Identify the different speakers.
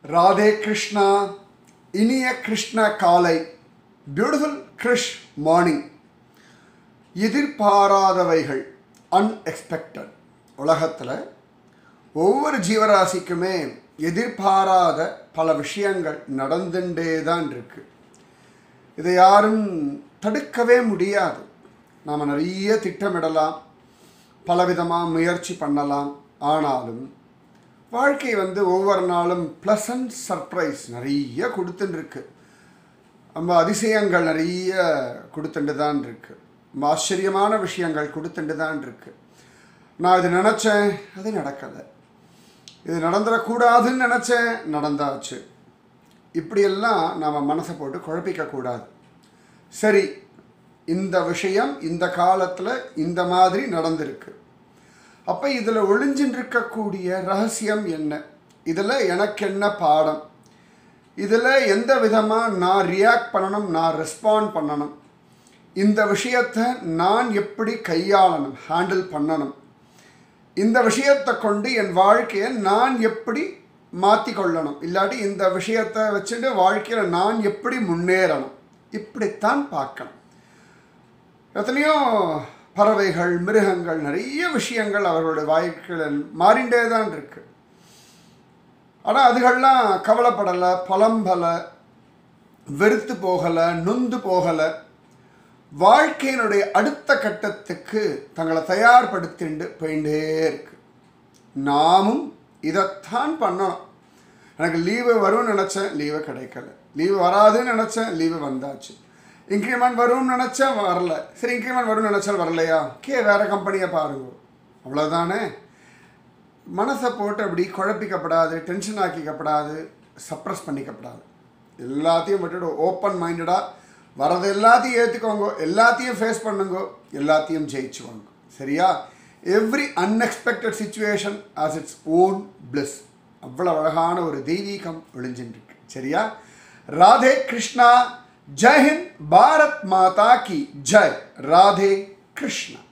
Speaker 1: ராதே கிருஷ்ணா இனிய கிருஷ்ண காலை beautiful Krish morning எதிர்பாராதவைகள் அன்எக்ஸ்பெக்டட் உலகத்தில் ஒவ்வொரு ஜீவராசிக்குமே எதிர்பாராத பல விஷயங்கள் நடந்துட்டே தான் இருக்கு இதை யாரும் தடுக்கவே முடியாது நாம் நிறைய திட்டமிடலாம் பலவிதமாக முயற்சி பண்ணலாம் ஆனாலும் வாழ்க்கை வந்து ஒவ்வொரு நாளும் ப்ளசன்ட் சர்ப்ரைஸ் நிறைய கொடுத்துட்டு இருக்கு ரொம்ப அதிசயங்கள் நிறைய கொடுத்துட்டு தான் இருக்கு ரொம்ப ஆச்சரியமான விஷயங்கள் கொடுத்துட்டு தான் இருக்கு நான் இது நினச்சேன் அது நடக்கலை இது நடந்துடக்கூடாதுன்னு நினச்சேன் நடந்தாச்சு இப்படியெல்லாம் நாம் மனசை போட்டு குழப்பிக்க கூடாது சரி இந்த விஷயம் இந்த காலத்தில் இந்த மாதிரி நடந்திருக்கு அப்போ இதில் ஒளிஞ்சின்னு இருக்கக்கூடிய ரகசியம் என்ன இதில் எனக்கு என்ன பாடம் இதில் எந்த விதமாக நான் ரியாக்ட் பண்ணணும் நான் ரெஸ்பாண்ட் பண்ணணும் இந்த விஷயத்தை நான் எப்படி கையாளணும் ஹேண்டில் பண்ணணும் இந்த விஷயத்தை கொண்டு என் வாழ்க்கையை நான் எப்படி மாற்றி கொள்ளணும் இல்லாட்டி இந்த விஷயத்தை வச்சுட்டு வாழ்க்கையில் நான் எப்படி முன்னேறணும் இப்படித்தான் பார்க்கணும் எத்தனையோ பறவைகள் மிருகங்கள் நிறைய விஷயங்கள் அவர்களுடைய வாழ்க்கையில் மாறிண்டே தான் இருக்கு ஆனால் அதுகள்லாம் கவலைப்படலை புலம்பலை வெறுத்து போகலை நொந்து போகலை வாழ்க்கையினுடைய அடுத்த கட்டத்துக்கு தங்களை தயார்படுத்திண்டு போயிட்டே இருக்கு நாமும் இதைத்தான் பண்ணணும் எனக்கு லீவு வரும்னு நினச்சேன் லீவு கிடைக்கல லீவு வராதுன்னு நினச்சேன் லீவு வந்தாச்சு இன்க்ரிமெண்ட் வரும்னு நினச்சேன் வரல சரி இன்க்ரிமெண்ட் வரும்னு நினச்சா வரலையா கே வேறு கம்பெனியை பாருங்க அவ்வளோதானே மனசை போட்டு அப்படி குழப்பிக்கப்படாது டென்ஷன் ஆக்கிக்கப்படாது சப்ரஸ் பண்ணிக்கப்படாது எல்லாத்தையும் விட்டுட்டு ஓப்பன் மைண்டடாக வரது எல்லாத்தையும் ஏற்றுக்கோங்க எல்லாத்தையும் ஃபேஸ் பண்ணுங்க எல்லாத்தையும் ஜெயிச்சுவாங்க சரியா every unexpected situation as its own plus அவ்வளோ அழகான ஒரு தெய்வீகம் ஒளிஞ்சின்னு இருக்கு சரியா ராதே கிருஷ்ணா ஜெய் ஹிந்த் பாரத் மாதா கி ஜெய் ராதே கிருஷ்ணா